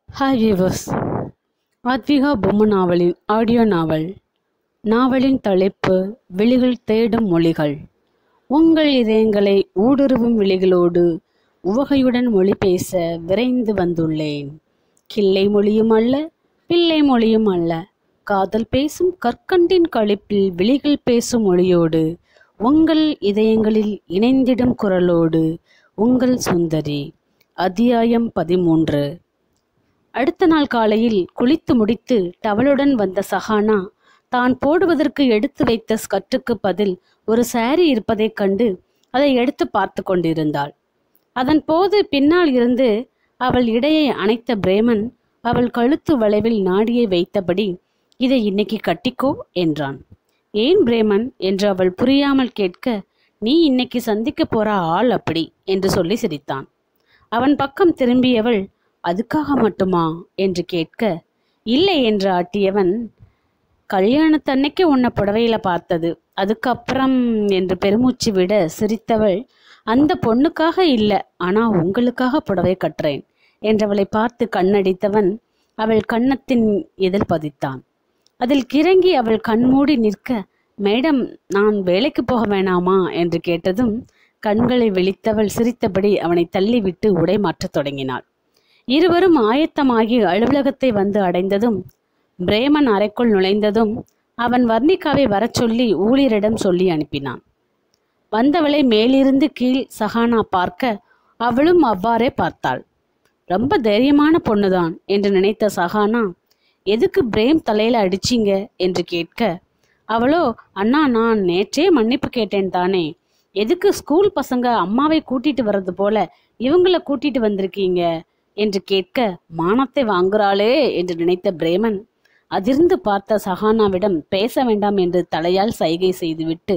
hi viewers Aadvika பொம்மை நாவலின் audio நாவல் நாவலின் தலைப்பு விழிகள் தேடும் மொழிகள் உங்கள் இதயங்களை ஊடுருவும் விழிகளோடு உவகையுடன் மொழி பேச விரைந்து வந்துள்ளேன் கிள்ளை மொழியும் அல்ல பிள்ளை மொழியும் அல்ல காதல் பேசும் கற்கண்டின் களிப்பில் விழிகள் பேசும் மொழியோடு உங்கள் இதயங்களில் இணைந்திடும் குரலோடு உங்கள் சுந்தரி அத்தியாயம் பதிமூன்று அடுத்த நாள் காலையில் குளித்து முடித்து டவலுடன் வந்த சஹானா தான் போடுவதற்கு எடுத்து வைத்த ஸ்கர்ட்டுக்கு பதில் ஒரு சாரி இருப்பதைக் கண்டு அதை எடுத்து பார்த்து கொண்டிருந்தாள் அதன் போது பின்னால் இருந்து அவள் இடையை அணைத்த பிரேமன் அவள் கழுத்து வளைவில் நாடியை வைத்தபடி இதை இன்னைக்கு கட்டிக்கோ என்றான் ஏன் பிரேமன் என்று அவள் புரியாமல் கேட்க நீ இன்னைக்கு சந்திக்க போற ஆள் அப்படி என்று சொல்லி சிரித்தான் அவன் பக்கம் திரும்பியவள் அதுக்காக மட்டுமா என்று கேட்க இல்லை என்று ஆட்டியவன் கல்யாணத்தன்னைக்கு உன்னை புடவையில பார்த்தது அதுக்கப்புறம் என்று பெருமூச்சு விட சிரித்தவள் அந்த பொண்ணுக்காக இல்லை ஆனா உங்களுக்காக புடவை கட்டுறேன் என்றவளை பார்த்து கண்ணடித்தவன் அவள் கன்னத்தின் எதில் பதித்தான் அதில் கிறங்கி அவள் கண்மூடி நிற்க மேடம் நான் வேலைக்கு போக வேணாமா என்று கேட்டதும் கண்களை விழித்தவள் சிரித்தபடி அவனை தள்ளிவிட்டு உடை மாற்றத் தொடங்கினாள் இருவரும் ஆயத்தமாகி அலுவலகத்தை வந்து அடைந்ததும் பிரேமன் அறைக்குள் நுழைந்ததும் அவன் வர்ணிகாவை வரச் சொல்லி ஊழியரிடம் சொல்லி அனுப்பினான் வந்தவளை மேலிருந்து கீழ் சஹானா பார்க்க அவளும் அவ்வாறே பார்த்தாள் ரொம்ப தைரியமான பொண்ணுதான் என்று நினைத்த சஹானா எதுக்கு பிரேம் தலையில அடிச்சீங்க என்று கேட்க அவளோ அண்ணா நான் நேற்றே மன்னிப்பு கேட்டேன் தானே எதுக்கு ஸ்கூல் பசங்க அம்மாவை கூட்டிட்டு வர்றது போல இவங்கள கூட்டிட்டு வந்திருக்கீங்க என்று கேட்க மானத்தை வாங்குறாளே என்று நினைத்த பிரேமன் அதிர்ந்து பார்த்த சஹானாவிடம் பேச வேண்டாம் என்று தலையால் சைகை செய்துவிட்டு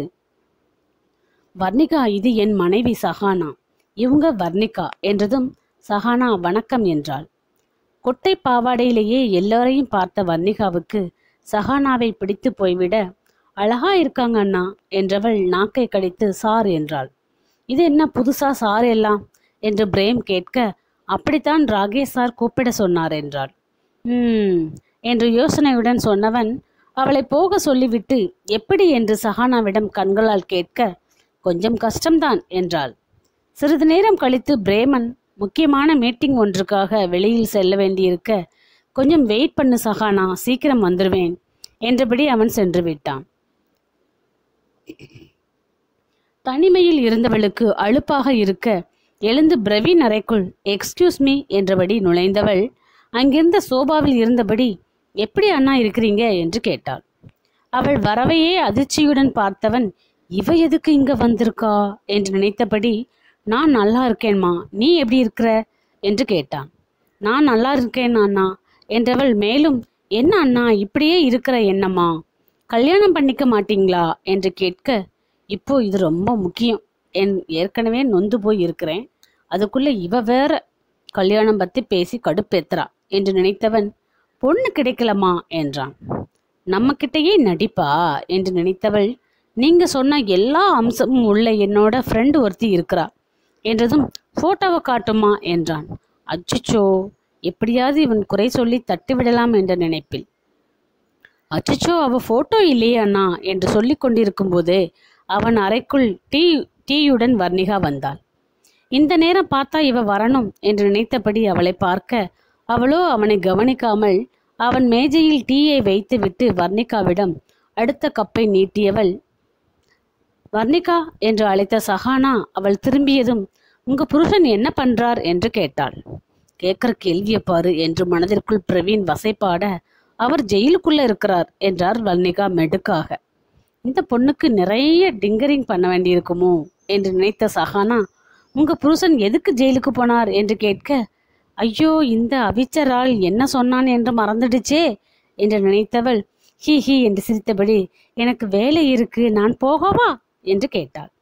வர்ணிகா இது என் மனைவி சஹானா இவங்க வர்ணிகா என்றதும் சஹானா வணக்கம் என்றாள் கொட்டை பாவாடையிலேயே எல்லாரையும் பார்த்த வர்ணிகாவுக்கு சஹானாவை பிடித்து போய்விட அழகா இருக்காங்க அண்ணா என்றவள் நாக்கை கடித்து சார் என்றாள் இது என்ன புதுசா சார் எல்லாம் என்று பிரேம் கேட்க அப்படித்தான் ராகேஷ் சார் கூப்பிட சொன்னார் என்றாள் ம் என்று யோசனையுடன் சொன்னவன் அவளை போக சொல்லிவிட்டு எப்படி என்று சஹானாவிடம் கண்களால் கேட்க கொஞ்சம் கஷ்டம்தான் என்றாள் சிறிது நேரம் கழித்து பிரேமன் முக்கியமான மீட்டிங் ஒன்றுக்காக வெளியில் செல்ல வேண்டியிருக்க கொஞ்சம் வெயிட் பண்ணு சஹானா சீக்கிரம் வந்துடுவேன் என்றபடி அவன் சென்று விட்டான் தனிமையில் இருந்தவளுக்கு அலுப்பாக இருக்க எழுந்து பிரவீன் அறைக்குள் எக்ஸ்கியூஸ் மீ என்றபடி நுழைந்தவள் அங்கிருந்த சோபாவில் இருந்தபடி எப்படி அண்ணா இருக்கிறீங்க என்று கேட்டாள் அவள் வரவையே அதிர்ச்சியுடன் பார்த்தவன் இவ எதுக்கு இங்க வந்திருக்கா என்று நினைத்தபடி நான் நல்லா இருக்கேன்மா நீ எப்படி இருக்கிற என்று கேட்டான் நான் நல்லா இருக்கேன் அண்ணா என்றவள் மேலும் என்ன அண்ணா இப்படியே இருக்கிற என்னம்மா கல்யாணம் பண்ணிக்க மாட்டீங்களா என்று கேட்க இப்போ இது ரொம்ப முக்கியம் என் ஏற்கனவே நொந்து போய் இருக்கிறேன் அதுக்குள்ள இவ வேற கல்யாணம் பத்தி பேசி கடுப்பேத்துறா என்று நினைத்தவன் பொண்ணு கிடைக்கலமா என்றான் நம்ம கிட்டயே நடிப்பா என்று நினைத்தவள் நீங்க சொன்ன எல்லா அம்சமும் உள்ள என்னோட ஃப்ரெண்டு ஒருத்தி இருக்கிறா என்றதும் போட்டோவை காட்டுமா என்றான் அச்சுச்சோ எப்படியாவது இவன் குறை சொல்லி தட்டி விடலாம் என்ற நினைப்பில் அச்சச்சோ அவ போட்டோ இல்லையே அண்ணா என்று சொல்லிக் கொண்டிருக்கும் போதே அவன் அறைக்குள் டீ டீயுடன் வர்ணிகா வந்தாள் இந்த நேரம் பார்த்தா இவ வரணும் என்று நினைத்தபடி அவளை பார்க்க அவளோ அவனை கவனிக்காமல் அவன் மேஜையில் டீயை வைத்துவிட்டு வர்ணிகாவிடம் அடுத்த கப்பை நீட்டியவள் வர்ணிகா என்று அழைத்த சஹானா அவள் திரும்பியதும் உங்க புருஷன் என்ன பண்றார் என்று கேட்டாள் கேட்கிற கேள்விய பாரு என்று மனதிற்குள் பிரவீன் வசைப்பாட அவர் ஜெயிலுக்குள்ள இருக்கிறார் என்றார் வர்ணிகா மெடுக்காக இந்த பொண்ணுக்கு நிறைய டிங்கரிங் பண்ண வேண்டியிருக்குமோ என்று நினைத்த சஹானா உங்க புருஷன் எதுக்கு ஜெயிலுக்கு போனார் என்று கேட்க ஐயோ இந்த அவிச்சரால் என்ன சொன்னான் என்று மறந்துடுச்சே என்று நினைத்தவள் ஹி ஹி என்று சிரித்தபடி எனக்கு வேலை இருக்கு நான் போகவா என்று கேட்டாள்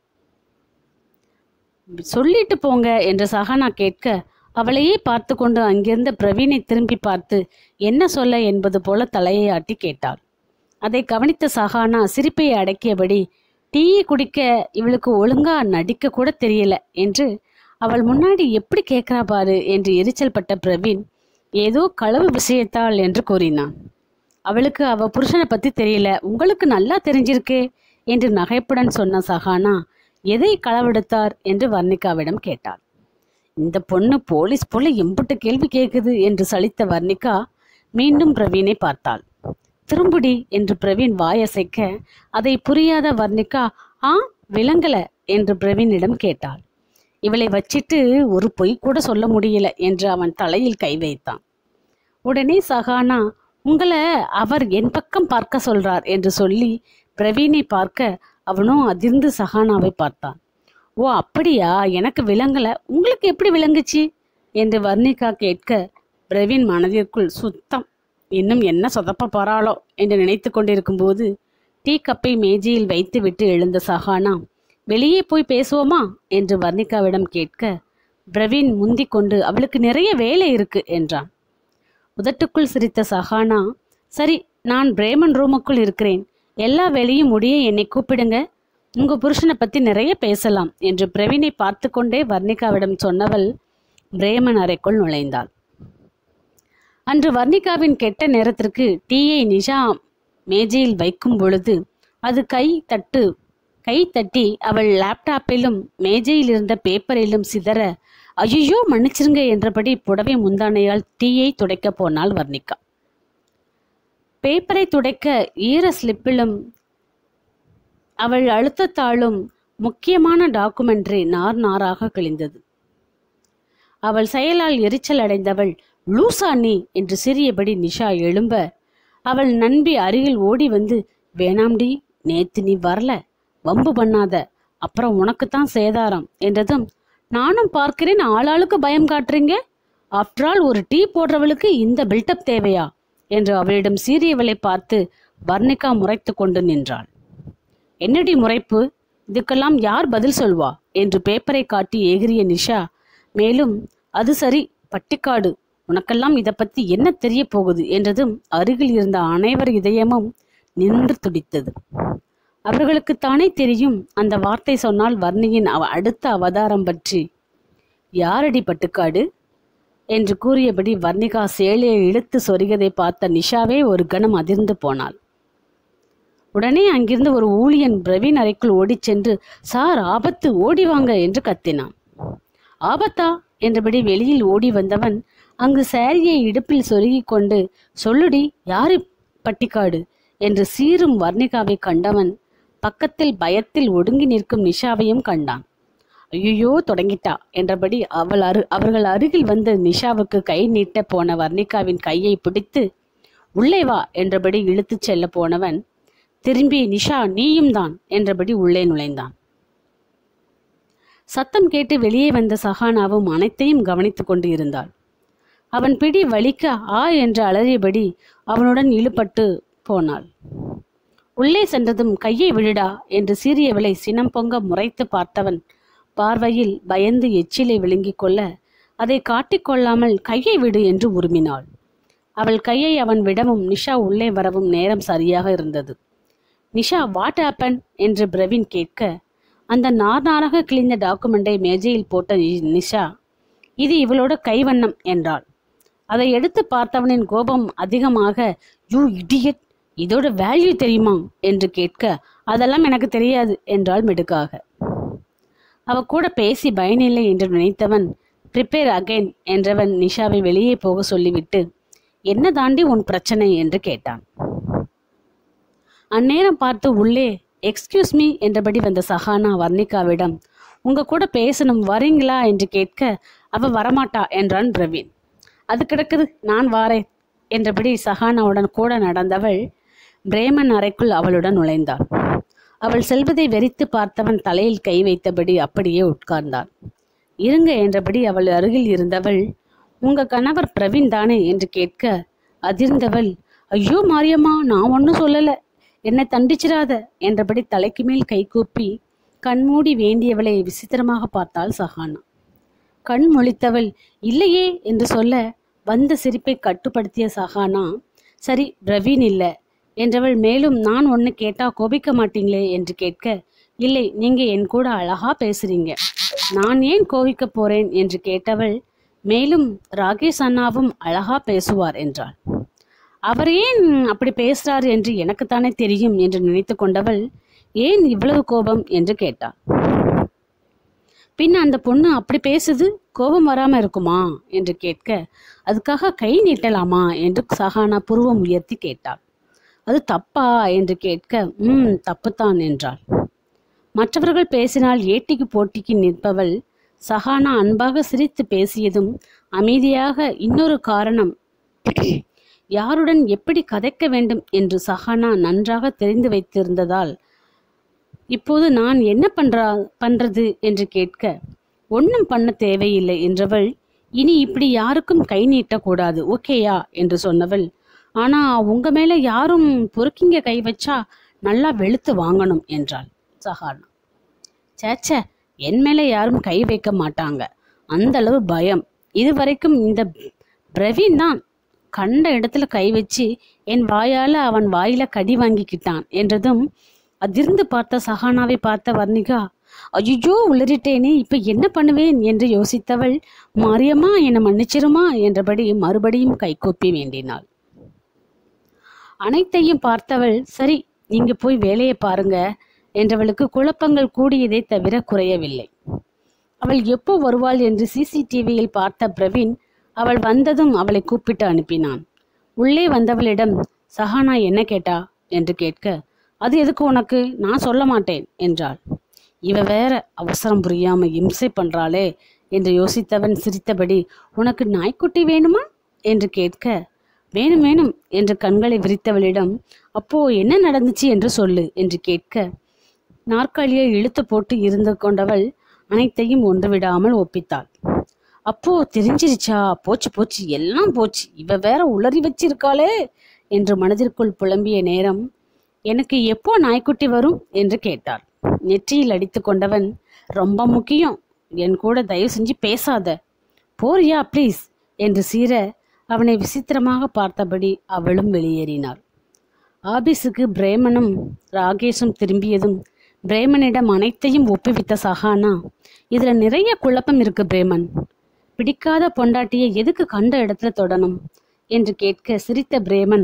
சொல்லிட்டு போங்க என்று சஹானா கேட்க அவளையே பார்த்து கொண்டு அங்கிருந்த பிரவீனை திரும்பி பார்த்து என்ன சொல்ல என்பது போல தலையை ஆட்டி கேட்டாள் அதை கவனித்த சஹானா சிரிப்பை அடக்கியபடி டீ குடிக்க இவளுக்கு ஒழுங்கா நடிக்க கூட தெரியல என்று அவள் முன்னாடி எப்படி கேட்கிறா பாரு என்று எரிச்சல் பட்ட பிரவீன் ஏதோ களவு விஷயத்தால் என்று கூறினான் அவளுக்கு அவ புருஷனை பத்தி தெரியல உங்களுக்கு நல்லா தெரிஞ்சிருக்கே என்று நகைப்புடன் சொன்ன சஹானா எதை களவெடுத்தார் என்று வர்ணிகாவிடம் கேட்டாள் இந்த பொண்ணு போலீஸ் போல எம்புட்டு கேள்வி கேட்குது என்று சலித்த வர்ணிகா மீண்டும் பிரவீனை பார்த்தாள் திரும்புடி என்று பிரவீன் வாயசைக்க அதை புரியாத வர்ணிகா ஆ விளங்கல என்று பிரவீனிடம் கேட்டாள் இவளை வச்சிட்டு ஒரு பொய் கூட சொல்ல முடியல என்று அவன் தலையில் கை வைத்தான் உடனே சகானா உங்களை அவர் என் பக்கம் பார்க்க சொல்றார் என்று சொல்லி பிரவீனை பார்க்க அவனும் அதிர்ந்து சகானாவை பார்த்தான் ஓ அப்படியா எனக்கு விளங்கல உங்களுக்கு எப்படி விளங்குச்சு என்று வர்ணிகா கேட்க பிரவீன் மனதிற்குள் சுத்தம் இன்னும் என்ன சொதப்ப போறாளோ என்று நினைத்து கொண்டிருக்கும் போது டீ கப்பை மேஜையில் வைத்துவிட்டு எழுந்த சஹானா வெளியே போய் பேசுவோமா என்று வர்ணிகாவிடம் கேட்க பிரவீன் முந்திக் கொண்டு அவளுக்கு நிறைய வேலை இருக்கு என்றான் உதட்டுக்குள் சிரித்த சஹானா சரி நான் பிரேமன் ரூமுக்குள் இருக்கிறேன் எல்லா வேலையும் முடிய என்னை கூப்பிடுங்க உங்க புருஷனை பத்தி நிறைய பேசலாம் என்று பிரவீனை பார்த்து கொண்டே வர்ணிகாவிடம் சொன்னவள் பிரேமன் அறைக்குள் நுழைந்தாள் அன்று வர்ணிகாவின் கெட்ட நேரத்திற்கு டீயை நிஷா மேஜையில் வைக்கும் பொழுது அது கை தட்டு கை தட்டி அவள் லேப்டாப்பிலும் மேஜையில் இருந்த பேப்பரிலும் சிதற ஐயோ மன்னிச்சிருங்க என்றபடி புடவை முந்தானையால் டீயை துடைக்க போனாள் வர்ணிகா பேப்பரை துடைக்க ஈர ஸ்லிப்பிலும் அவள் அழுத்தத்தாலும் முக்கியமான டாக்குமெண்ட்ரி நார் நாராக கிழிந்தது அவள் செயலால் எரிச்சல் அடைந்தவள் லூசா நீ என்று சிறியபடி நிஷா எழும்ப அவள் நண்பி அருகில் ஓடி வந்து வேணாம்டி நேத்து நீ வரல வம்பு பண்ணாத அப்புறம் உனக்குத்தான் சேதாரம் என்றதும் நானும் பார்க்கிறேன் ஆளாளுக்கு பயம் காட்டுறீங்க ஆஃப்டர் ஆல் ஒரு டீ போடுறவளுக்கு இந்த பில்டப் தேவையா என்று அவளிடம் சீரியவளை பார்த்து வர்ணிகா முறைத்து கொண்டு நின்றாள் என்னடி முறைப்பு இதுக்கெல்லாம் யார் பதில் சொல்வா என்று பேப்பரை காட்டி எகிரிய நிஷா மேலும் அது சரி பட்டிக்காடு உனக்கெல்லாம் இதை பத்தி என்ன தெரிய போகுது என்றதும் அருகில் இருந்த அனைவர் இதயமும் நின்று துடித்தது அவர்களுக்கு தானே தெரியும் அந்த வார்த்தை சொன்னால் வர்ணியின் அவ அடுத்த அவதாரம் பற்றி யாரடி பட்டுக்காடு என்று கூறியபடி வர்ணிகா சேலையை இழுத்து சொருகதை பார்த்த நிஷாவே ஒரு கணம் அதிர்ந்து போனாள் உடனே அங்கிருந்து ஒரு ஊழியன் பிரவீன் அறைக்குள் ஓடிச் சென்று சார் ஆபத்து ஓடி வாங்க என்று கத்தினான் ஆபத்தா என்றபடி வெளியில் ஓடி வந்தவன் அங்கு சாரியை இடுப்பில் சொருகிக் கொண்டு சொல்லுடி யாரு பட்டிக்காடு என்று சீரும் வர்ணிகாவை கண்டவன் பக்கத்தில் பயத்தில் ஒடுங்கி நிற்கும் நிஷாவையும் கண்டான் ஐயோ தொடங்கிட்டா என்றபடி அவள் அரு அவர்கள் அருகில் வந்து நிஷாவுக்கு கை நீட்ட போன வர்ணிகாவின் கையை பிடித்து உள்ளே வா என்றபடி இழுத்துச் செல்ல போனவன் திரும்பி நிஷா நீயும் தான் என்றபடி உள்ளே நுழைந்தான் சத்தம் கேட்டு வெளியே வந்த சஹானாவும் அனைத்தையும் கவனித்துக் கொண்டு இருந்தாள் அவன் பிடி வலிக்க ஆ என்று அலறியபடி அவனுடன் இழுபட்டு போனாள் உள்ளே சென்றதும் கையை விழுடா என்று சீரியவளை சினம் பொங்க முறைத்து பார்த்தவன் பார்வையில் பயந்து எச்சிலை விழுங்கிக் கொள்ள அதை காட்டிக்கொள்ளாமல் கையை விடு என்று உருமினாள் அவள் கையை அவன் விடவும் நிஷா உள்ளே வரவும் நேரம் சரியாக இருந்தது நிஷா வாட் ஆப்பன் என்று பிரவீன் கேட்க அந்த நார் நாராக கிழிந்த டாக்குமெண்டை மேஜையில் போட்ட நி- நிஷா இது இவளோட கைவண்ணம் என்றாள் அதை எடுத்து பார்த்தவனின் கோபம் அதிகமாக யூ இடியட் இதோட வேல்யூ தெரியுமா என்று கேட்க அதெல்லாம் எனக்கு தெரியாது என்றாள் மெடுக்காக அவ கூட பேசி பயனில்லை என்று நினைத்தவன் ப்ரிப்பேர் அகைன் என்றவன் நிஷாவை வெளியே போக சொல்லிவிட்டு என்ன தாண்டி உன் பிரச்சனை என்று கேட்டான் அந்நேரம் பார்த்து உள்ளே எக்ஸ்கியூஸ் மீ என்றபடி வந்த சஹானா வர்ணிகாவிடம் உங்க கூட பேசணும் வரீங்களா என்று கேட்க அவ வரமாட்டா என்றான் பிரவீன் அது கிடக்குது நான் வாரேன் என்றபடி சஹானாவுடன் கூட நடந்தவள் பிரேமன் அறைக்குள் அவளுடன் நுழைந்தாள் அவள் செல்வதை வெறித்து பார்த்தவன் தலையில் கை வைத்தபடி அப்படியே உட்கார்ந்தான் இருங்க என்றபடி அவள் அருகில் இருந்தவள் உங்க கணவர் பிரவீன் தானே என்று கேட்க அதிர்ந்தவள் ஐயோ மாரியம்மா நான் ஒன்றும் சொல்லல என்னை தண்டிச்சிராத என்றபடி தலைக்கு மேல் கை கூப்பி கண்மூடி வேண்டியவளை விசித்திரமாக பார்த்தாள் சஹானா கண் முழித்தவள் இல்லையே என்று சொல்ல வந்த சிரிப்பை கட்டுப்படுத்திய சஹானா சரி பிரவீன் இல்ல என்றவள் மேலும் நான் ஒன்னு கேட்டா கோபிக்க மாட்டீங்களே என்று கேட்க இல்லை நீங்க என் கூட அழகா பேசுறீங்க நான் ஏன் கோபிக்க போறேன் என்று கேட்டவள் மேலும் ராகேஷ் அண்ணாவும் அழகா பேசுவார் என்றாள் அவர் ஏன் அப்படி பேசுறார் என்று எனக்குத்தானே தெரியும் என்று நினைத்து கொண்டவள் ஏன் இவ்வளவு கோபம் என்று கேட்டாள் பின் அந்த பொண்ணு அப்படி பேசுது கோபம் வராம இருக்குமா என்று கேட்க அதுக்காக கை நீட்டலாமா என்று சஹானா புருவம் உயர்த்தி கேட்டாள் அது தப்பா என்று கேட்க ம் தப்புத்தான் என்றாள் மற்றவர்கள் பேசினால் ஏட்டிக்கு போட்டிக்கு நிற்பவள் சஹானா அன்பாக சிரித்து பேசியதும் அமைதியாக இன்னொரு காரணம் யாருடன் எப்படி கதைக்க வேண்டும் என்று சஹானா நன்றாக தெரிந்து வைத்திருந்ததால் இப்போது நான் என்ன பண்றா பண்றது என்று கேட்க ஒன்றும் பண்ண தேவையில்லை என்றவள் இனி இப்படி யாருக்கும் கை நீட்டக்கூடாது ஓகேயா என்று சொன்னவள் ஆனா உங்க மேல யாரும் பொறுக்கிங்க கை வச்சா நல்லா வெளுத்து வாங்கணும் என்றாள் சஹானா சேச்சே என் மேல யாரும் கை வைக்க மாட்டாங்க அந்த அளவு பயம் இதுவரைக்கும் இந்த பிரவீன் தான் கண்ட இடத்துல கை வச்சு என் வாயால அவன் வாயில கடி வாங்கிக்கிட்டான் என்றதும் அதிர்ந்து பார்த்த சஹானாவை பார்த்த வர்ணிகா ஐயோ உளறிட்டேனே இப்ப என்ன பண்ணுவேன் என்று யோசித்தவள் மாரியம்மா என்னை மன்னிச்சிருமா என்றபடி மறுபடியும் கைகூப்பி வேண்டினாள் அனைத்தையும் பார்த்தவள் சரி நீங்க போய் வேலையை பாருங்க என்றவளுக்கு குழப்பங்கள் கூடியதை தவிர குறையவில்லை அவள் எப்போ வருவாள் என்று சிசிடிவியில் பார்த்த பிரவீன் அவள் வந்ததும் அவளை கூப்பிட்டு அனுப்பினான் உள்ளே வந்தவளிடம் சஹானா என்ன கேட்டா என்று கேட்க அது எதுக்கு உனக்கு நான் சொல்ல மாட்டேன் என்றாள் இவ வேற அவசரம் புரியாம இம்சை பண்றாளே என்று யோசித்தவன் சிரித்தபடி உனக்கு நாய்க்குட்டி வேணுமா என்று கேட்க வேணும் வேணும் என்று கண்களை விரித்தவளிடம் அப்போ என்ன நடந்துச்சு என்று சொல்லு என்று கேட்க நாற்காலியை இழுத்து போட்டு இருந்து கொண்டவள் அனைத்தையும் ஒன்று விடாமல் ஒப்பித்தாள் அப்போ தெரிஞ்சிருச்சா போச்சு போச்சு எல்லாம் போச்சு இவ வேற உளறி வச்சிருக்காளே என்று மனதிற்குள் புலம்பிய நேரம் எனக்கு எப்போ நாய்க்குட்டி வரும் என்று கேட்டாள் நெற்றியில் அடித்து கொண்டவன் ரொம்ப முக்கியம் என் கூட தயவு செஞ்சு பேசாத போறியா ப்ளீஸ் என்று சீர அவனை விசித்திரமாக பார்த்தபடி அவளும் வெளியேறினாள் ஆபீஸுக்கு பிரேமனும் ராகேஷும் திரும்பியதும் பிரேமனிடம் அனைத்தையும் ஒப்புவித்த சஹானா இதுல நிறைய குழப்பம் இருக்கு பிரேமன் பிடிக்காத பொண்டாட்டியை எதுக்கு கண்ட இடத்துல தொடணும் என்று கேட்க சிரித்த பிரேமன்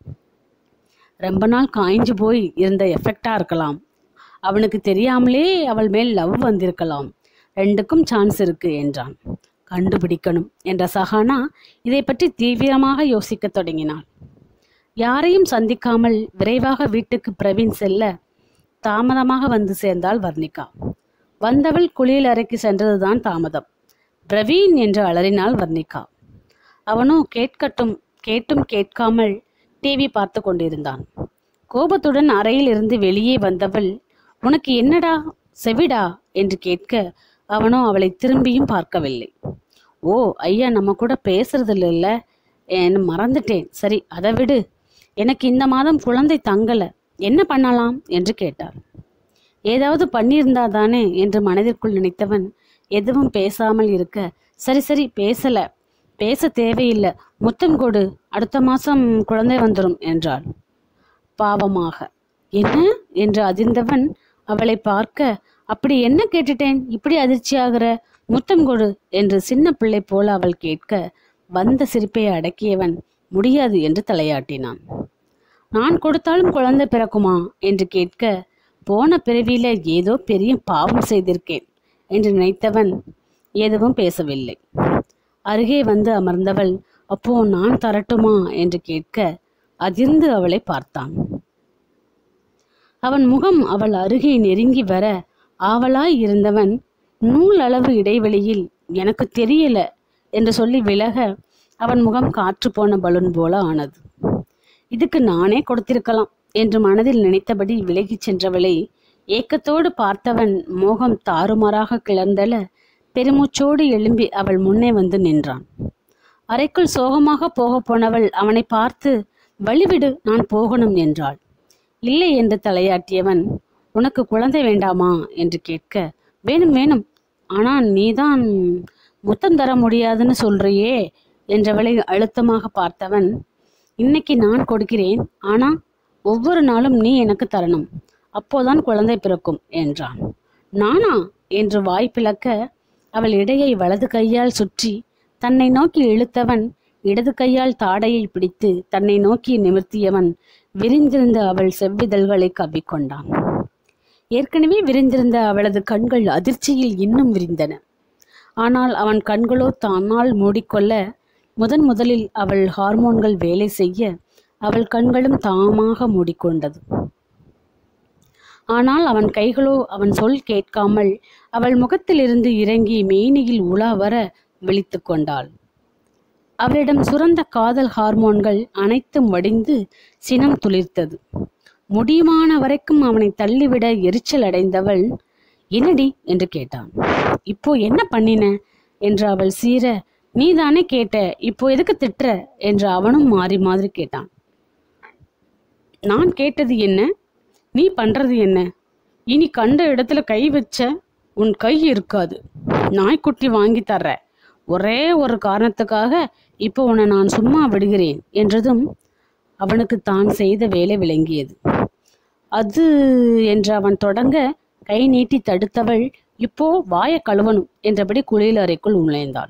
ரொம்ப நாள் காய்ஞ்சு போய் இருந்த எஃபெக்டா இருக்கலாம் அவனுக்கு தெரியாமலே அவள் மேல் லவ் வந்திருக்கலாம் ரெண்டுக்கும் சான்ஸ் இருக்கு என்றான் கண்டுபிடிக்கணும் என்ற சஹானா இதை பற்றி தீவிரமாக யோசிக்கத் தொடங்கினாள் யாரையும் சந்திக்காமல் விரைவாக வீட்டுக்கு பிரவீன் செல்ல தாமதமாக வந்து சேர்ந்தாள் வர்ணிகா வந்தவள் குளியல் அறைக்கு சென்றதுதான் தாமதம் பிரவீன் என்று அலறினாள் வர்ணிகா அவனோ கேட்கட்டும் கேட்டும் கேட்காமல் டிவி பார்த்து கொண்டிருந்தான் கோபத்துடன் அறையில் இருந்து வெளியே வந்தவள் உனக்கு என்னடா செவிடா என்று கேட்க அவனோ அவளை திரும்பியும் பார்க்கவில்லை ஓ ஐயா நம்ம கூட பேசுறது இல்லைல்ல என்ன மறந்துட்டேன் சரி அதை விடு எனக்கு இந்த மாதம் குழந்தை தங்கல என்ன பண்ணலாம் என்று கேட்டார் ஏதாவது பண்ணியிருந்தா தானே என்று மனதிற்குள் நினைத்தவன் எதுவும் பேசாமல் இருக்க சரி சரி பேசல பேச தேவையில்லை முத்தம் கொடு அடுத்த மாசம் குழந்தை வந்துடும் என்றாள் பாவமாக என்ன என்று அதிர்ந்தவன் அவளை பார்க்க அப்படி என்ன கேட்டுட்டேன் இப்படி அதிர்ச்சியாகிற முத்தம் கொடு என்று சின்ன பிள்ளை போல அவள் கேட்க வந்த சிரிப்பை அடக்கியவன் முடியாது என்று தலையாட்டினான் நான் கொடுத்தாலும் குழந்தை பிறக்குமா என்று கேட்க போன பிறவியில ஏதோ பெரிய பாவம் செய்திருக்கேன் என்று நினைத்தவன் எதுவும் பேசவில்லை அருகே வந்து அமர்ந்தவள் அப்போ நான் தரட்டுமா என்று கேட்க அதிர்ந்து அவளை பார்த்தான் அவன் முகம் அவள் அருகே நெருங்கி வர ஆவலாய் இருந்தவன் நூல் அளவு இடைவெளியில் எனக்கு தெரியல என்று சொல்லி விலக அவன் முகம் காற்று போன பலூன் போல ஆனது இதுக்கு நானே கொடுத்திருக்கலாம் என்று மனதில் நினைத்தபடி விலகிச் சென்றவளை ஏக்கத்தோடு பார்த்தவன் மோகம் தாறுமாறாக கிளர்ந்தல பெருமூச்சோடு எழும்பி அவள் முன்னே வந்து நின்றான் அறைக்குள் சோகமாக போகப் போனவள் அவனை பார்த்து வழிவிடு நான் போகணும் என்றாள் இல்லை என்று தலையாட்டியவன் உனக்கு குழந்தை வேண்டாமா என்று கேட்க வேணும் வேணும் ஆனா நீதான் முத்தம் தர முடியாதுன்னு சொல்றியே என்றவளை அழுத்தமாக பார்த்தவன் இன்னைக்கு நான் கொடுக்கிறேன் ஆனா ஒவ்வொரு நாளும் நீ எனக்கு தரணும் அப்போதான் குழந்தை பிறக்கும் என்றான் நானா என்று வாய் பிளக்க அவள் இடையை வலது கையால் சுற்றி தன்னை நோக்கி இழுத்தவன் இடது கையால் தாடையை பிடித்து தன்னை நோக்கி நிமிர்த்தியவன் விரிந்திருந்த அவள் செவ்விதழ்களை கவ்விக்கொண்டான் ஏற்கனவே விரிந்திருந்த அவளது கண்கள் அதிர்ச்சியில் இன்னும் விரிந்தன ஆனால் அவன் கண்களோ தன்னால் மூடிக்கொள்ள முதன் முதலில் அவள் ஹார்மோன்கள் வேலை செய்ய அவள் கண்களும் தாமாக மூடிக்கொண்டது ஆனால் அவன் கைகளோ அவன் சொல் கேட்காமல் அவள் முகத்திலிருந்து இறங்கி மேனியில் உலா வர விழித்து கொண்டாள் அவளிடம் சுரந்த காதல் ஹார்மோன்கள் அனைத்தும் வடிந்து சினம் துளிர்த்தது முடியுமான வரைக்கும் அவனை தள்ளிவிட எரிச்சல் அடைந்தவள் என்னடி என்று கேட்டான் இப்போ என்ன பண்ணின என்று அவள் சீர நீதானே கேட்ட இப்போ எதுக்கு திட்டுற என்று அவனும் மாறி மாதிரி கேட்டான் நான் கேட்டது என்ன நீ பண்றது என்ன இனி கண்ட இடத்துல கை வச்ச உன் கை இருக்காது நாய்க்குட்டி வாங்கி தர்ற ஒரே ஒரு காரணத்துக்காக இப்போ உன்னை நான் சும்மா விடுகிறேன் என்றதும் அவனுக்கு தான் செய்த வேலை விளங்கியது அது என்று அவன் தொடங்க கை நீட்டி தடுத்தவள் இப்போ வாய கழுவணும் என்றபடி குளியல் அறைக்குள் நுழைந்தாள்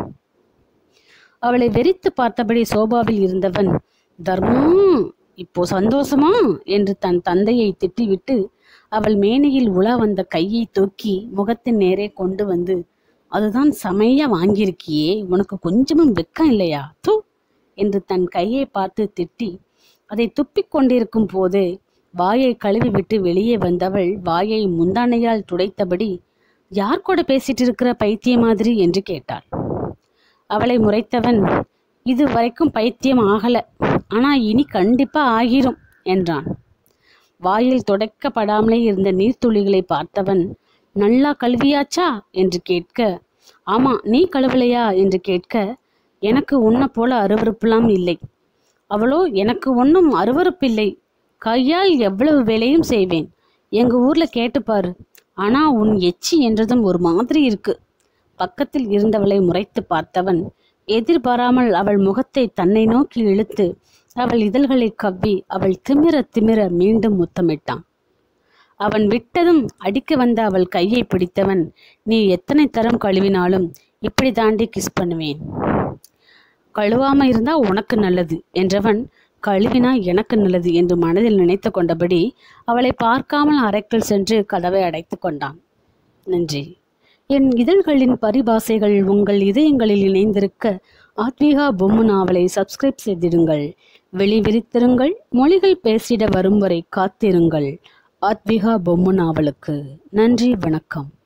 அவளை வெறித்து பார்த்தபடி சோபாவில் இருந்தவன் தர்மா இப்போ சந்தோஷமா என்று தன் தந்தையை திட்டிவிட்டு அவள் மேனையில் உலா வந்த கையை தூக்கி முகத்தின் நேரே கொண்டு வந்து அதுதான் செமையா வாங்கியிருக்கியே உனக்கு கொஞ்சமும் வெக்கம் இல்லையா தூ என்று தன் கையை பார்த்து திட்டி அதை துப்பிக் கொண்டிருக்கும் போதே வாயை கழுவி விட்டு வெளியே வந்தவள் வாயை முந்தானையால் துடைத்தபடி யார் கூட பேசிட்டு இருக்கிற பைத்திய மாதிரி என்று கேட்டாள் அவளை முறைத்தவன் இது வரைக்கும் பைத்தியம் ஆகல ஆனா இனி கண்டிப்பா ஆகிரும் என்றான் வாயில் துடைக்கப்படாமலே இருந்த நீர்த்துளிகளை பார்த்தவன் நல்லா கழுவியாச்சா என்று கேட்க ஆமா நீ கழுவலையா என்று கேட்க எனக்கு உன்னை போல அருவருப்பெல்லாம் இல்லை அவளோ எனக்கு ஒன்றும் அருவருப்பில்லை கையால் எவ்வளவு வேலையும் செய்வேன் எங்க ஊர்ல கேட்டுப்பாரு ஆனா உன் எச்சி என்றதும் ஒரு மாதிரி இருக்கு பக்கத்தில் இருந்தவளை முறைத்து பார்த்தவன் எதிர்பாராமல் அவள் முகத்தை தன்னை நோக்கி இழுத்து அவள் இதழ்களை கவ்வி அவள் திமிர திமிர மீண்டும் முத்தமிட்டான் அவன் விட்டதும் அடிக்க வந்த அவள் கையை பிடித்தவன் நீ எத்தனை தரம் கழுவினாலும் இப்படி தாண்டி கிஸ் பண்ணுவேன் கழுவாம இருந்தா உனக்கு நல்லது என்றவன் கழுவினா எனக்கு நல்லது என்று மனதில் நினைத்து கொண்டபடி அவளை பார்க்காமல் அறைக்குள் சென்று கதவை அடைத்து கொண்டான் நன்றி என் இதழ்களின் பரிபாசைகள் உங்கள் இதயங்களில் இணைந்திருக்க ஆத்மீகா பொம்மு நாவலை சப்ஸ்கிரைப் செய்திடுங்கள் வெளிவிரித்திருங்கள் மொழிகள் பேசிட வரும் வரை காத்திருங்கள் ஆத்விகா பொம்மு நாவலுக்கு நன்றி வணக்கம்